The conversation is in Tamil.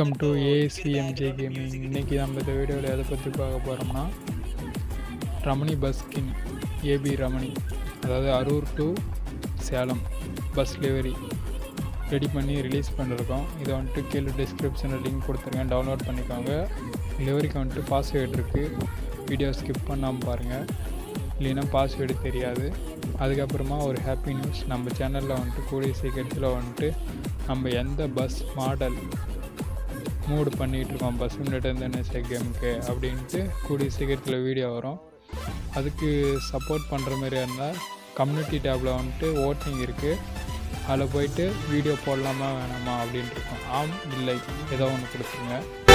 வெல்கம் டு ஏசிஎம்ஜே கேமிங் இன்றைக்கி நம்ம இந்த வீடியோவில் எதை பற்றி பார்க்க போகிறோம்னா ரமணி பஸ் கிங் ஏபி ரமணி அதாவது Arur to Salem bus delivery ready பண்ணி ரிலீஸ் பண்ணிருக்கோம் இதை வந்துட்டு கீழே டிஸ்கிரிப்ஷனில் லிங்க் கொடுத்துருக்கேன் டவுன்லோட் பண்ணிக்கோங்க டெலிவரிக்கு வந்துட்டு பாஸ்வேர்டு இருக்குது வீடியோ ஸ்கிப் பண்ணாமல் பாருங்கள் இல்லைன்னா பாஸ்வேர்டு தெரியாது அதுக்கப்புறமா ஒரு ஹாப்பி நியூஸ் நம்ம சேனலில் வந்துட்டு கூடிய சீக்கிரத்தில் வந்துட்டு நம்ம எந்த பஸ் மாடல் மூடு பண்ணிகிட்டு இருக்கோம் பஸ் மினிட் என்எஸ்ஏ கேமுக்கு அப்படின்ட்டு கூடிய சீக்கிரத்தில் வீடியோ வரும் அதுக்கு சப்போர்ட் பண்ணுற மாதிரி இருந்தால் கம்யூனிட்டி டேப்பில் வந்துட்டு ஓட்டிங் இருக்குது அதில் போயிட்டு வீடியோ போடலாமா வேணாமா அப்படின்ட்டு இருக்கோம் ஆம் இல்லை ஏதோ ஒன்று கொடுத்துருங்க